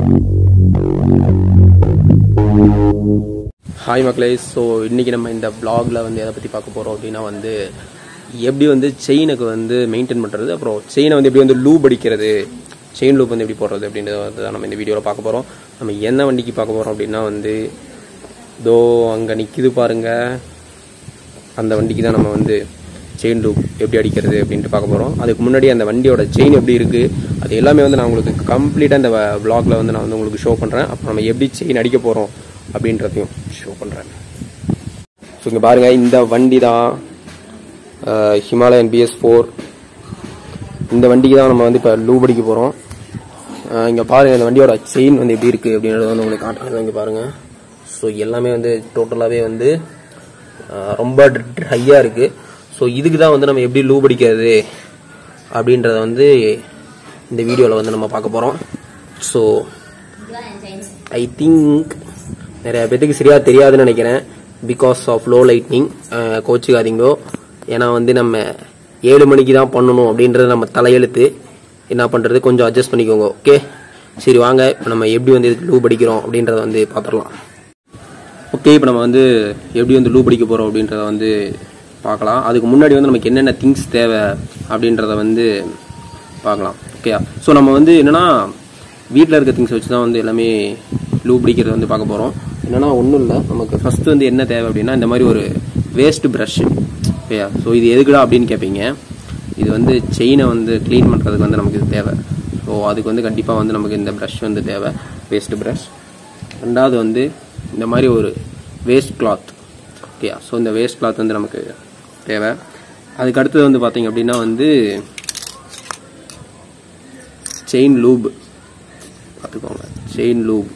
hi மக்களே so இன்றைக்கி நம்ம இந்த vlogல வந்து எதை பற்றி பார்க்க போகிறோம் அப்படின்னா வந்து எப்படி வந்து செயினுக்கு வந்து மெயின்டைன் பண்ணுறது அப்புறம் செயினை வந்து எப்படி வந்து லூப் அடிக்கிறது செயின் லூப் வந்து எப்படி போடுறது அப்படின்றத வந்து தான் நம்ம இந்த வீடியோவில் பார்க்க போகிறோம் நம்ம என்ன வண்டிக்கு பார்க்க போகிறோம் அப்படின்னா வந்து தோ அங்கே நிற்கிது பாருங்க அந்த வண்டிக்கு தான் நம்ம வந்து செயின் லூப் எப்படி அடிக்கிறது அப்படின்ட்டு பார்க்க போகிறோம் அதுக்கு முன்னாடி அந்த வண்டியோட செயின் எப்படி இருக்குது அது எல்லாமே வந்து நான் உங்களுக்கு கம்ப்ளீட்டாக இந்த vlogல வந்து நான் வந்து உங்களுக்கு ஷோ பண்ணுறேன் அப்புறம் நம்ம எப்படி செயின் அடிக்க போகிறோம் அப்படின்றதையும் ஷோ பண்ணுறேன் ஸோ இங்கே பாருங்கள் இந்த வண்டி தான் ஹிமாலயன் பிஎஸ் ஃபோர் இந்த வண்டிக்கு தான் நம்ம வந்து இப்போ லூப் அடிக்க போகிறோம் இங்கே பாருங்கள் இந்த வண்டியோட செயின் வந்து எப்படி இருக்குது அப்படின்றத வந்து உங்களுக்கு காட்டுறது இங்கே பாருங்கள் ஸோ எல்லாமே வந்து டோட்டலாகவே வந்து அஹ், ரொம்ப ட்ரையாக இருக்குது ஸோ இதுக்கு தான் வந்து நம்ம எப்படி லூப் அடிக்கிறது அப்படின்றத வந்து இந்த வீடியோவில் வந்து நம்ம பார்க்க போகிறோம் ஸோ ஐ திங்க் நிறைய பேத்துக்கு சரியா தெரியாதுன்னு நினைக்கிறேன் பிகாஸ் ஆஃப் லோ லைட்னிங் கோச்சுக்காதீங்கோ ஏன்னா வந்து நம்ம ஏழு மணிக்கு தான் பண்ணணும் அப்படின்றது நம்ம தலையெழுத்து என்ன பண்ணுறது கொஞ்சம் அட்ஜஸ்ட் பண்ணிக்கோங்க ஓகே சரி வாங்க இப்போ நம்ம எப்படி வந்து இதுக்கு லூப் அடிக்கிறோம் அப்படின்றத வந்து பார்த்துடலாம் ஓகே இப்போ நம்ம வந்து எப்படி வந்து லூப் அடிக்க போகிறோம் அப்படின்றத வந்து பார்க்கலாம் அதுக்கு முன்னாடி வந்து நமக்கு என்னென்ன திங்ஸ் தேவை அப்படின்றத வந்து பார்க்கலாம் ஓகே ஸோ நம்ம வந்து என்னென்னா வீட்டில் இருக்க திங்ஸ் வச்சு தான் வந்து எல்லாமே லூப் அடிக்கிறத வந்து பார்க்க போகிறோம் என்னென்னா ஒன்றும் இல்லை நமக்கு ஃபஸ்ட்டு வந்து என்ன தேவை அப்படின்னா இந்த மாதிரி ஒரு வேஸ்ட் ப்ரஷ் ஓகேயா ஸோ இது எதுக்குடா அப்படின்னு கேட்பீங்க இது வந்து செயினை வந்து க்ளீன் பண்ணுறதுக்கு வந்து நமக்கு இது தேவை ஸோ அதுக்கு வந்து கண்டிப்பாக வந்து நமக்கு இந்த ப்ரஷ் வந்து தேவை வேஸ்ட் ப்ரஷ் ரெண்டாவது வந்து இந்த மாதிரி ஒரு வேஸ்ட் கிளாத் ஓகேயா ஸோ இந்த வேஸ்ட் கிளாத் வந்து நமக்கு தேவை அதுக்கு அடுத்தது வந்து பார்த்தீங்க அப்படின்னா வந்து செயின் லூப் பார்த்துக்கோங்க செயின் லூப்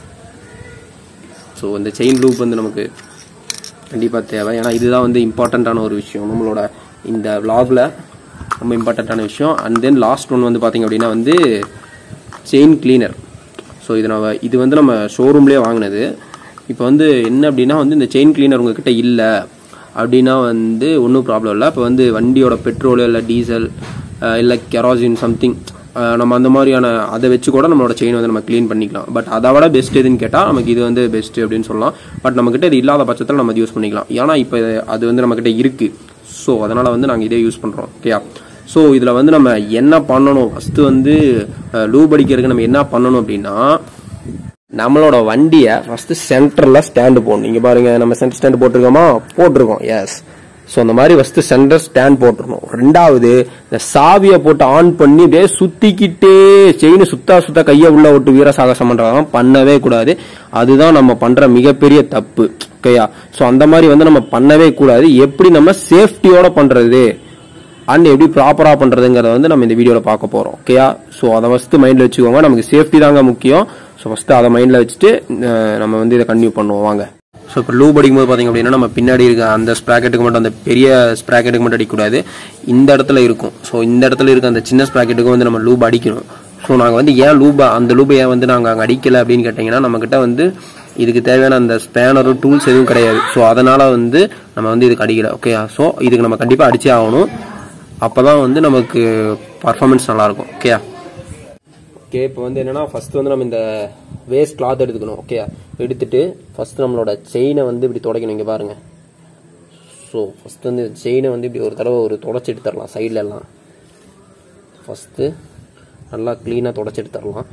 ஸோ இந்த செயின் லூப் வந்து நமக்கு கண்டிப்பாக தேவை ஏன்னா இதுதான் வந்து இம்பார்ட்டண்ட்டான ஒரு விஷயம் நம்மளோட இந்த vlogல ரொம்ப இம்பார்ட்டண்ட்டான விஷயம் அண்ட் தென் லாஸ்ட் ஒன் வந்து பார்த்தீங்க அப்படின்னா வந்து செயின் கிளீனர் ஸோ இது நம்ம இது வந்து நம்ம ஷோரூம்லேயே வாங்கினது இப்போ வந்து என்ன அப்படின்னா வந்து இந்த செயின் கிளீனர் உங்ககிட்ட இல்லை அப்படின்னா வந்து ஒன்றும் ப்ராப்ளம் இல்லை இப்போ வந்து வண்டியோட பெட்ரோல் இல்லை டீசல் இல்லை கெரோசின் சம்திங் நம்ம அந்த மாதிரியான அதை வச்சு கூட நம்மளோட செயின் வந்து நம்ம க்ளீன் பண்ணிக்கலாம் பட் அதை விட பெஸ்ட் எதுன்னு கேட்டால் நமக்கு இது வந்து பெஸ்ட் அப்படின்னு சொல்லலாம் பட் நம்மக்கிட்ட இது இல்லாத பட்சத்தில் நம்ம இது யூஸ் பண்ணிக்கலாம் ஏன்னா இப்போ அது வந்து நம்மக்கிட்ட இருக்குது ஸோ அதனால் வந்து நாங்கள் இதே யூஸ் பண்ணுறோம் ஓகேயா ஸோ இதில் வந்து நம்ம என்ன பண்ணணும் ஃபஸ்ட்டு வந்து லூப் அடிக்கிறதுக்கு நம்ம என்ன பண்ணணும் அப்படின்னா நம்மளோட வண்டியை ஃபர்ஸ்ட் சென்டர்ல ஸ்டாண்டு போடணும் இங்க பாருங்க நம்ம சென்டர் ஸ்டாண்ட் போட்டிருக்கோமா போட்டிருக்கோம் எஸ் ஸோ அந்த மாதிரி ஃபர்ஸ்ட் சென்டர் ஸ்டாண்ட் போட்டுருணும் ரெண்டாவது இந்த சாவியை போட்டு ஆன் பண்ணி அப்படியே சுத்திக்கிட்டே செயின் சுத்தா சுத்தா கையை உள்ள விட்டு வீர சாகசம் பண்றதெல்லாம் பண்ணவே கூடாது அதுதான் நம்ம பண்ற மிகப்பெரிய தப்பு ஓகேயா ஸோ அந்த மாதிரி வந்து நம்ம பண்ணவே கூடாது எப்படி நம்ம சேஃப்டியோட பண்றது அண்ட் எப்படி ப்ராப்பராக பண்ணுறதுங்கிறத வந்து நம்ம இந்த வீடியோவில் பார்க்க போகிறோம் ஓகேயா ஸோ அதை ஃபஸ்ட்டு மைண்டில் வச்சுக்கோங்க நமக்கு சேஃப்டி தாங்க முக்கியம் ஸோ ஃபஸ்ட்டு அதை மைண்டில் வச்சுட்டு அஹ், நம்ம வந்து இதை கன்டினியூ பண்ணுவோம் வாங்க ஸோ இப்போ லூப் அடிக்கும்போது பார்த்தீங்க அப்படின்னா நம்ம பின்னாடி இருக்க அந்த ஸ்ப்ராக்கெட்டுக்கு மட்டும் அந்த பெரிய ஸ்ப்ராக்கெட்டுக்கு மட்டும் அடிக்கக்கூடாது இந்த இடத்துல இருக்கும் ஸோ இந்த இடத்துல இருக்க அந்த சின்ன ஸ்ப்ராக்கெட்டுக்கும் வந்து நம்ம லூப் அடிக்கணும் ஸோ நாங்கள் வந்து ஏன் லூப் அந்த லூப் ஏன் வந்து நாங்கள் அங்கே அடிக்கலை அப்படின்னு கேட்டிங்கன்னா நம்மக்கிட்ட வந்து இதுக்கு தேவையான அந்த ஸ்பேனரும் டூல்ஸ் எதுவும் கிடையாது ஸோ அதனால் வந்து நம்ம வந்து இதுக்கு அடிக்கல ஓகே ஸோ இதுக்கு நம்ம கண்டிப்பாக அடிச்சே ஆகணும் அப்போ தான் வந்து நமக்கு பர்ஃபார்மன்ஸ் நல்லாயிருக்கும் ஓகே ஓகே இப்போ வந்து என்னன்னா ஃபர்ஸ்ட் வந்து நம்ம இந்த வேஸ்ட் கிளாத் எடுத்துக்கணும் ஓகே எடுத்துட்டு ஃபர்ஸ்ட் நம்மளோட செயினை வந்து இப்படி துடைக்கணும் இங்கே பாருங்க ஸோ ஃபர்ஸ்ட் வந்து செயினை வந்து இப்படி ஒரு தடவை ஒரு தொடச்சி எடுத்துடலாம் சைடுல எல்லாம் ஃபர்ஸ்ட்டு நல்லா க்ளீனாக தொடச்சி எடுத்துடலாம்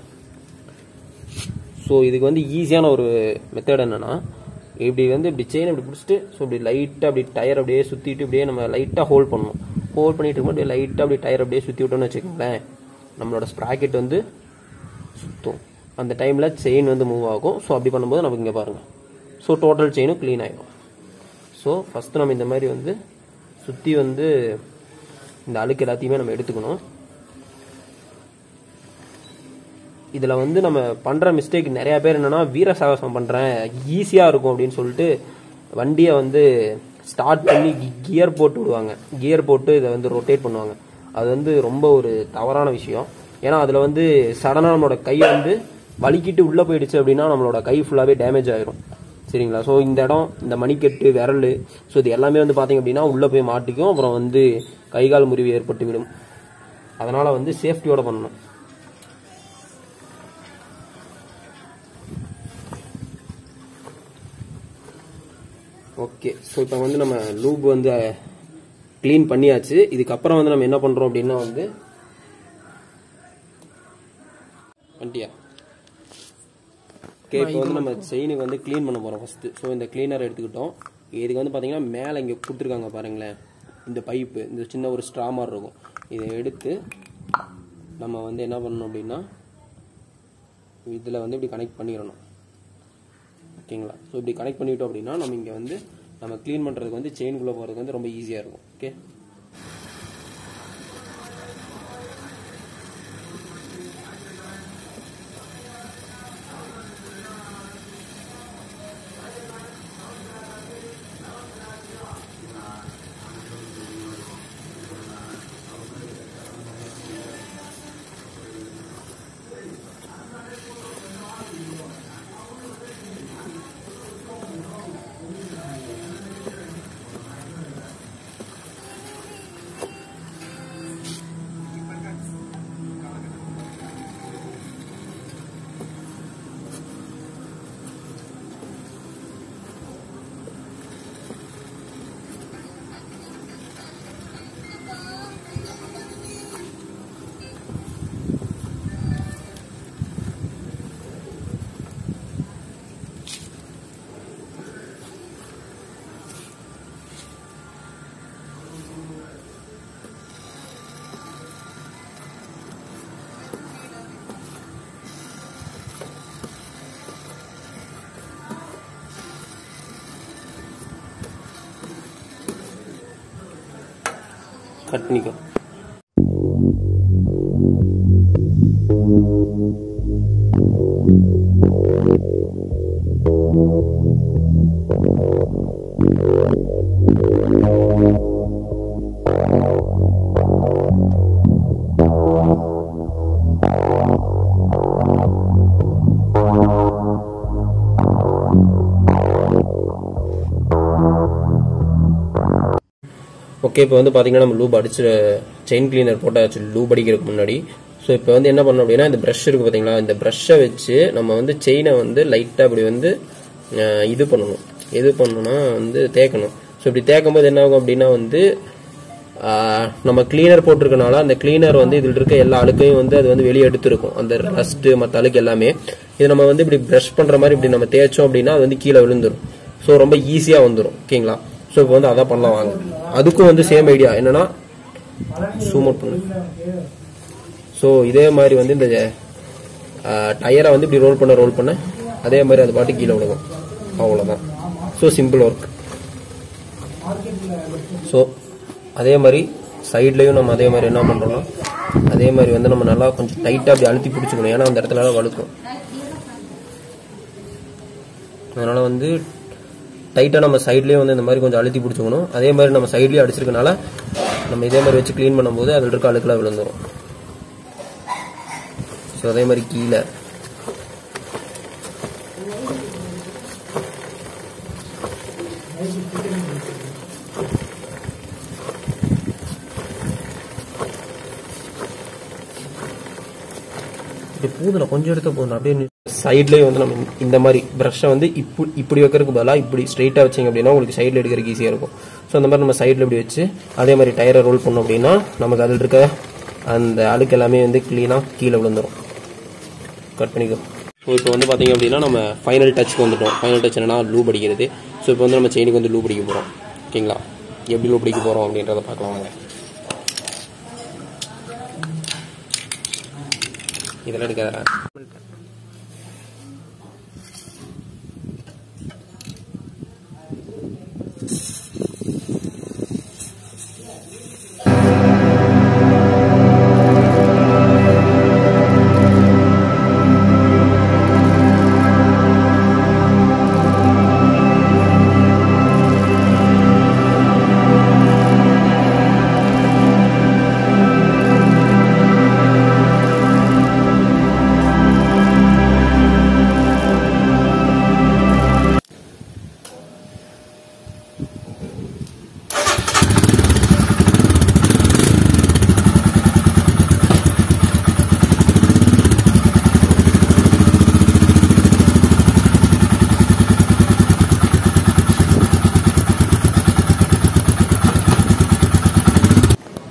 ஸோ இதுக்கு வந்து ஈஸியான ஒரு மெத்தட் என்னன்னா இப்படி வந்து இப்படி செயின் இப்படி பிடிச்சிட்டு ஸோ இப்படி லைட்டாக அப்படி டயர் அப்படியே சுற்றிட்டு இப்படியே நம்ம லைட்டாக ஹோல்ட் பண்ணணும் ஹோல்ட் பண்ணிட்டு இருக்கும்போது அப்படியே லைட்டாக அப்படி டயர் அப்படியே சுற்றி விட்டோம்னு வச்சுக்கோங்களேன் நம்மளோட ஸ்ப்ராக்கெட் வந்து சுற்றும் அந்த டைமில் செயின் வந்து மூவ் ஆகும் ஸோ அப்படி பண்ணும்போது நமக்கு இங்கே பாருங்கள் ஸோ டோட்டல் செயினும் க்ளீன் ஆகிடும் ஸோ ஃபஸ்ட்டு நம்ம இந்த மாதிரி வந்து சுற்றி வந்து இந்த அழுக்கு எல்லாத்தையுமே நம்ம எடுத்துக்கணும் இதில் வந்து நம்ம பண்ணுற மிஸ்டேக் நிறைய பேர் என்னன்னா வீர சாகசம் பண்ணுறேன் ஈஸியாக இருக்கும் அப்படின்னு சொல்லிட்டு வண்டியை வந்து ஸ்டார்ட் பண்ணி கியர் போட்டு விடுவாங்க கியர் போட்டு இதை வந்து ரொட்டேட் பண்ணுவாங்க அது வந்து ரொம்ப ஒரு தவறான விஷயம் ஏன்னா அதில் வந்து சடனாக நம்மளோட கை வந்து வலிக்கிட்டு உள்ளே போயிடுச்சு அப்படின்னா நம்மளோட கை ஃபுல்லாகவே டேமேஜ் ஆயிரும் சரிங்களா ஸோ இந்த இடம் இந்த மணிக்கட்டு விரல் ஸோ இது எல்லாமே வந்து பார்த்தீங்க அப்படின்னா உள்ளே போய் மாட்டிக்கும் அப்புறம் வந்து கை கால் முறிவு ஏற்பட்டு விடும் அதனால் வந்து சேஃப்டியோட பண்ணணும் ஓகே ஸோ இப்போ வந்து நம்ம லூப் வந்து க்ளீன் பண்ணியாச்சு இதுக்கப்புறம் வந்து நம்ம என்ன பண்ணுறோம் அப்படின்னா வந்து வண்டியா ஓகே இப்போ வந்து நம்ம செயினுக்கு வந்து க்ளீன் பண்ண போகிறோம் ஃபஸ்ட்டு ஸோ இந்த க்ளீனர் எடுத்துக்கிட்டோம் இதுக்கு வந்து பார்த்தீங்கன்னா மேலே இங்கே கொடுத்துருக்காங்க பாருங்களேன் இந்த பைப்பு இந்த சின்ன ஒரு ஸ்ட்ரா மாதிரி இருக்கும் இதை எடுத்து நம்ம வந்து என்ன பண்ணணும் அப்படின்னா இதில் வந்து இப்படி கனெக்ட் பண்ணிடணும் ஓகேங்களா ஸோ இப்படி கனெக்ட் பண்ணிட்டோம் அப்படின்னா நம்ம இங்கே வந்து நம்ம க்ளீன் பண்ணுறதுக்கு வந்து செயின்குள்ளே போகிறதுக்கு வந்து ரொம்ப ஈஸியாக இருக்கும் ஓகே கட் பண்ணிக்கோ ஓகே இப்போ வந்து பார்த்தீங்கன்னா நம்ம லூப் அடிச்சு செயின் கிளீனர் போட்டாச்சு லூப் அடிக்கிறதுக்கு முன்னாடி ஸோ இப்போ வந்து என்ன பண்ணோம் அப்படின்னா இந்த ப்ரஷ் இருக்கு பார்த்தீங்களா இந்த ப்ரஷ்ஷை வச்சு நம்ம வந்து செயினை வந்து லைட்டாக இப்படி வந்து அஹ், இது பண்ணணும் எது பண்ணணும்னா வந்து தேய்க்கணும் ஸோ இப்படி தேய்க்கும் போது என்ன ஆகும் அப்படின்னா வந்து ஆஹ், நம்ம கிளீனர் போட்டிருக்கனால அந்த கிளீனர் வந்து இதில் இருக்க எல்லா அழுக்கையும் வந்து அது வந்து வெளியே எடுத்துருக்கும் அந்த ரஸ்ட்டு மற்ற அழுக்கு எல்லாமே இது நம்ம வந்து இப்படி ப்ரஷ் பண்ணுற மாதிரி இப்படி நம்ம தேய்ச்சோம் அப்படின்னா அது வந்து கீழே விழுந்துரும் ஸோ ரொம்ப ஈஸியாக வந்துடும் ஓகேங்களா ஸோ இப்போ வந்து அதான் பண்ணலாம் வாங்க அதுக்கும் வந்து சேம் ஐடியா என்னன்னா zoom out பண்ணு ஸோ இதே மாதிரி வந்து இந்த டயரை வந்து இப்படி ரோல் பண்ண ரோல் பண்ண அதே மாதிரி அது பாட்டு கீழே விழுகும் அவ்வளோதான் ஸோ சிம்பிள் ஒர்க் ஸோ அதே மாதிரி சைட்லேயும் நம்ம அதே மாதிரி என்ன பண்ணுறோம்னா அதே மாதிரி வந்து நம்ம நல்லா கொஞ்சம் டைட்டாக அப்படி அழுத்தி பிடிச்சிக்கணும் ஏன்னா அந்த இடத்துல வழுக்கும் அதனால வந்து டைட்டாக நம்ம சைட்லேயே வந்து இந்த மாதிரி கொஞ்சம் அழுத்தி பிடிச்சிக்கணும் அதே மாதிரி நம்ம சைட்லேயே அடிச்சிருக்கனால நம்ம இதே மாதிரி வச்சு க்ளீன் பண்ணும்போது அதில் இருக்க அழுக்கெல்லாம் விழுந்துரும் ஸோ அதே மாதிரி கீழே இப்படி பூதில் கொஞ்சம் எடுத்து போகணும் அப்படியே சைட்லேயே வந்து நம்ம இந்த மாதிரி ப்ரஷ்ஷை வந்து இப்படி இப்படி வைக்கிறதுக்கு பதிலாக இப்படி ஸ்ட்ரைட்டாக வச்சிங்க அப்படின்னா உங்களுக்கு சைடில் எடுக்கிறதுக்கு ஈஸியாக இருக்கும் ஸோ அந்த மாதிரி நம்ம சைடில் இப்படி வச்சு அதே மாதிரி டயரை ரோல் பண்ணோம் அப்படின்னா நமக்கு அதில் இருக்க அந்த அழுக்கு எல்லாமே வந்து க்ளீனாக கீழே விழுந்துரும் கட் பண்ணிக்கோ ஸோ இப்போ வந்து பார்த்தீங்க அப்படின்னா நம்ம ஃபைனல் டச்சுக்கு வந்துட்டோம் ஃபைனல் டச் என்னன்னா லூப் அடிக்கிறது ஸோ இப்போ வந்து நம்ம செயினுக்கு வந்து லூப் அடிக்க போகிறோம் ஓகேங்களா எப்படி லூப் அடிக்க போகிறோம் அப்படின்றத பார்க்கலாம் வாங்க இதெல்லாம் எடுக்காதடா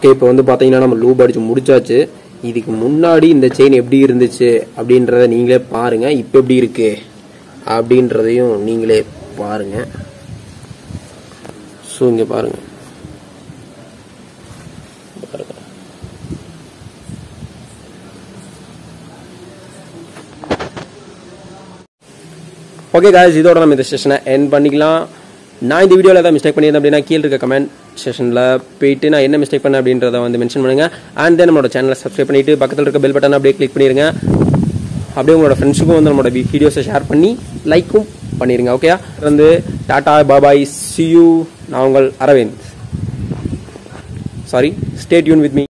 ஓகே இப்போ வந்து பார்த்தீங்கன்னா நம்ம லூப் அடிச்சு முடிச்சாச்சு இதுக்கு முன்னாடி இந்த செயின் எப்படி இருந்துச்சு அப்படின்றத நீங்களே பாருங்க இப்போ எப்படி இருக்கு அப்படின்றதையும் நீங்களே பாருங்க ஸோ இங்கே பாருங்க பாருங்க ஓகே காய்ஸ் இதோட நம்ம இந்த செஷனை என் பண்ணிக்கலாம் நான் இந்த வீடியோவில் ஏதாவது மிஸ்டேக் பண்ணியிருந்தேன் அப்படின்னா கீழே இருக்க கமெண்ட் செஷனில் போயிட்டு நான் என்ன மிஸ்டேக் பண்ணேன் அப்படின்றத வந்து மென்ஷன் பண்ணுங்க அண்ட் தென் நம்மளோட சேனலை சப்ஸ்கிரைப் பண்ணிட்டு பக்கத்தில் இருக்க பெல் பட்டன் அப்படியே கிளிக் பண்ணிருங்க அப்படியே உங்களோட ஃப்ரெண்ட்ஸுக்கும் வந்து நம்மளோட வீடியோஸை ஷேர் பண்ணி லைக்கும் பண்ணிருங்க ஓகே வந்து டாடா பாபாய் சி யூ நான் உங்கள் Aravind sorry stay tuned with me